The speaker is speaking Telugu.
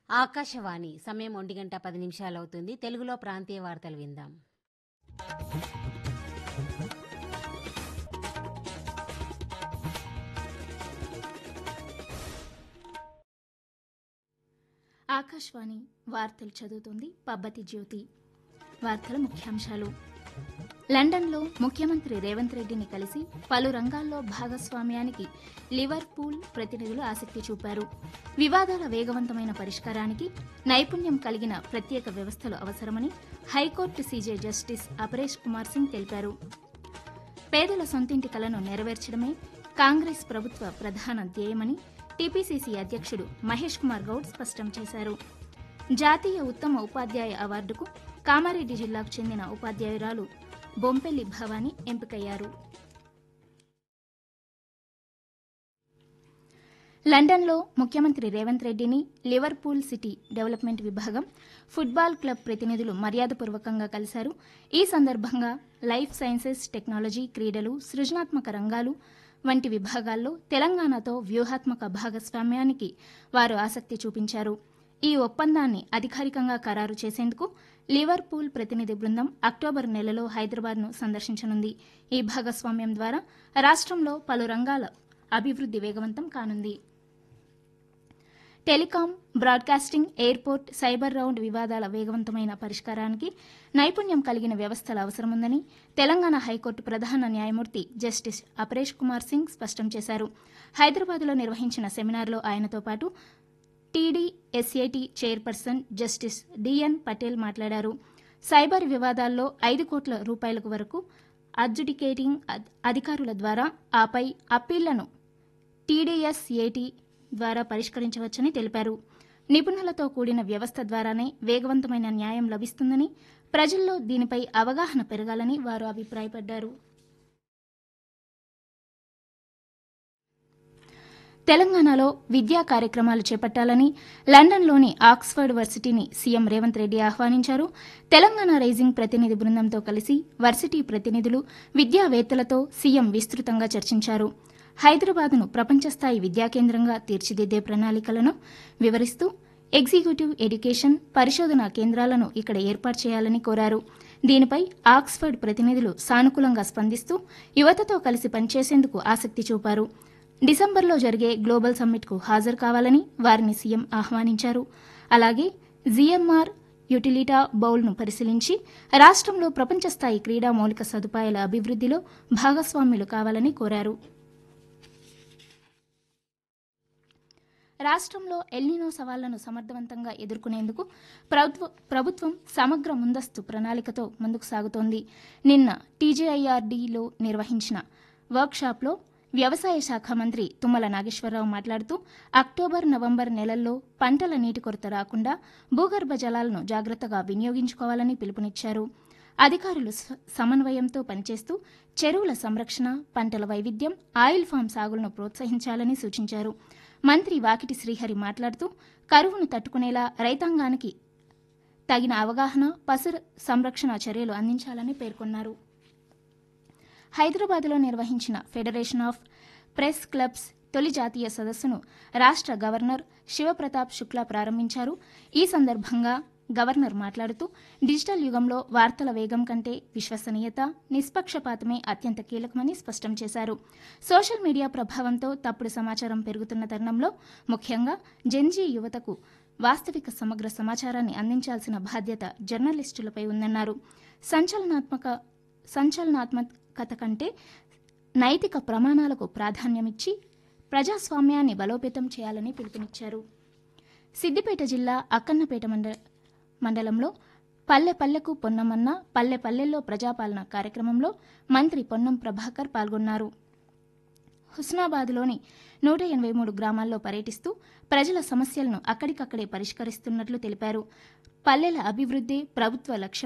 ఆకాశవాణి సమయం ఒంటి గంట పది నిమిషాలు అవుతుంది తెలుగులో ప్రాంతీయ వార్తలు విందాం ఆకాశవాణి వార్తలు చదువుతుంది పబ్బతి జ్యోతి వార్తల ముఖ్యాంశాలు లండన్లో ముఖ్యమంత్రి రేవంత్ రెడ్డిని కలిసి పలు రంగాల్లో భాగస్వామ్యానికి లివర్పూల్ ప్రతినిధులు ఆసక్తి చూపారు వివాదాల వేగవంతమైన పరిష్కారానికి నైపుణ్యం కలిగిన ప్రత్యేక వ్యవస్థలు అవసరమని high court CJ justice Aparesh Kumar Singh తెలిపారు పేదల సొంతింటి కలను నెరవేర్చడమే కాంగ్రెస్ ప్రభుత్వ ప్రధాన ధ్యేయమని టీపీసీసీ అధ్యక్షుడు మహేష్ కుమార్ గౌడ్ స్పష్టం చేశారు జాతీయ ఉత్తమ ఉపాధ్యాయ అవార్డుకు కామారెడ్డి జిల్లాకు చెందిన ఉపాధ్యాయురాలు బొంపెల్లి భవానీ ఎంపికయ్యారు లండన్లో ముఖ్యమంత్రి రేవంత్ రెడ్డిని లివర్పూల్ సిటీ డెవలప్మెంట్ విభాగం ఫుట్బాల్ క్లబ్ ప్రతినిధులు మర్యాదపూర్వకంగా కలిశారు ఈ సందర్భంగా లైఫ్ సైన్సెస్ టెక్నాలజీ క్రీడలు సృజనాత్మక రంగాలు వంటి విభాగాల్లో తెలంగాణతో వ్యూహాత్మక భాగస్వామ్యానికి వారు ఆసక్తి చూపించారు ఈ ఒప్పందాన్ని అధికారికంగా ఖరారు చేసేందుకు లివర్పూల్ ప్రతినిధి బృందం అక్టోబర్ నెలలో హైదరాబాద్ను సందర్శించనుంది ఈ భాగస్వామ్యం ద్వారా రాష్ట్రంలో పలు రంగాల అభివృద్ది వేగవంతం కానుంది telecom broadcasting airport cyber round వివాదాల వేగవంతమైన పరిష్కారానికి నైపుణ్యం కలిగిన వ్యవస్థల అవసరముందని తెలంగాణ హైకోర్టు ప్రధాన న్యాయమూర్తి జస్టిస్ అపరేష్ కుమార్ సింగ్ స్పష్టం చేశారు హైదరాబాద్లో నిర్వహించిన సెమినార్లో ఆయనతో పాటు TD SAT chairperson justice DN Patel మాట్లాడారు సైబర్ వివాదాల్లో ఐదు కోట్ల రూపాయలకు వరకు అడ్జుడికేటింగ్ అధ్- అధికారుల ద్వారా ఆపై అప్పీళ్లను టీడీఎస్ఏటీ ద్వారా పరిష్కరించవచ్చని తెలిపారు నిపుణులతో కూడిన వ్యవస్థ ద్వారానే వేగవంతమైన న్యాయం లభిస్తుందని ప్రజల్లో దీనిపై అవగాహన పెరగాలని వారు అభిప్రాయపడ్డారు తెలంగాణలో విద్యా కార్యక్రమాలు చేపట్టాలని లండన్లోని ఆక్స్ఫర్డ్ వర్సిటీని సీఎం రేవంత్ రెడ్డి ఆహ్వానించారు తెలంగాణ రైజింగ్ ప్రతినిధి బృందంతో కలిసి వర్సిటీ ప్రతినిధులు విద్యావేత్తలతో సీఎం విస్తృతంగా చర్చించారు హైదరాబాద్ను ప్రపంచస్థాయి విద్యా కేంద్రంగా తీర్చిదిద్దే ప్రణాళికలను వివరిస్తూ ఎగ్జిక్యూటివ్ ఎడ్యుకేషన్ పరిశోధనా కేంద్రాలను ఇక్కడ ఏర్పాటు చేయాలని కోరారు దీనిపై ఆక్స్ఫర్డ్ ప్రతినిధులు సానుకూలంగా స్పందిస్తూ యువతతో కలిసి పనిచేసేందుకు ఆసక్తి చూపారు డిసెంబర్లో జరిగే గ్లోబల్ సమ్మిట్కు హాజరు కావాలని వారిని సీఎం ఆహ్వానించారు అలాగే జీఎంఆర్ యుటిలిటా బౌల్ను పరిశీలించి రాష్ట్రంలో ప్రపంచస్థాయి క్రీడా మౌలిక సదుపాయాల అభివృద్ధిలో భాగస్వాములు కావాలని కోరారు రాష్ట్రంలో ఎల్నినో సవాళ్లను సమర్థవంతంగా ఎదుర్కొనేందుకు ప్రభుత్వ ప్రభుత్వం సమగ్ర ముందస్తు ప్రణాళికతో ముందుకు సాగుతోంది నిన్న టీజేఐఆర్డీలో నిర్వహించిన వర్క్షాప్లో వ్యవసాయ శాఖ మంత్రి తుమ్మల నాగేశ్వరరావు మాట్లాడుతూ అక్టోబర్ నవంబర్ నెలల్లో పంటల నీటి కొరత రాకుండా భూగర్భ జలాలను జాగ్రత్తగా వినియోగించుకోవాలని పిలుపునిచ్చారు అధికారులు స- సమన్వయంతో పనిచేస్తూ చెరువుల సంరక్షణ పంటల వైవిధ్యం ఆయిల్ ఫామ్ సాగులను ప్రోత్సహించాలని సూచించారు మంత్రి వాకిటి శ్రీహరి మాట్లాడుతూ కరువును తట్టుకునేలా రైతాంగానికి తగిన అవగాహన పశు సంరక్షణ చర్యలు అందించాలని పేర్కొన్నారు హైదరాబాద్లో నిర్వహించిన ఫెడరేషన్ ఆఫ్ ప్రెస్ క్లబ్స్ తొలి జాతీయ సదస్సును రాష్ట్ర గవర్నర్ శివప్రతాప్ శుక్లా ప్రారంభించారు ఈ సందర్భంగా గవర్నర్ మాట్లాడుతూ డిజిటల్ యుగంలో వార్తల వేగం కంటే విశ్వసనీయత నిష్పక్షపాతమే అత్యంత కీలకమని స్పష్టం చేశారు సోషల్ మీడియా ప్రభావంతో తప్పుడు సమాచారం పెరుగుతున్న తరుణంలో ముఖ్యంగా జెన్జీ యువతకు వాస్తవిక సమగ్ర సమాచారాన్ని అందించాల్సిన బాధ్యత జర్నలిస్టులపై ఉందన్నారు సంచలనాత్మక సంచలనాత్మకత కంటే నైతిక ప్రమాణాలకు ప్రాధాన్యమిచ్చి ప్రజాస్వామ్యాన్ని బలోపేతం చేయాలని పిలుపునిచ్చారు సిద్దిపేట జిల్లా అక్కన్నపేట మండ మండలంలో పల్లె పల్లెకు పొన్నమన్న పల్లె పల్లెల్లో ప్రజాపాలన కార్యక్రమంలో మంత్రి పొన్నం ప్రభాకర్ పాల్గొన్నారు హుస్నాబాద్లోని నూట ఎనభై మూడు గ్రామాల్లో పర్యటిస్తూ ప్రజల సమస్యలను అక్కడికక్కడే పరిష్కరిస్తున్నట్లు తెలిపారు పల్లెల అభివృద్ధి ప్రభుత్వ లక్ష్యం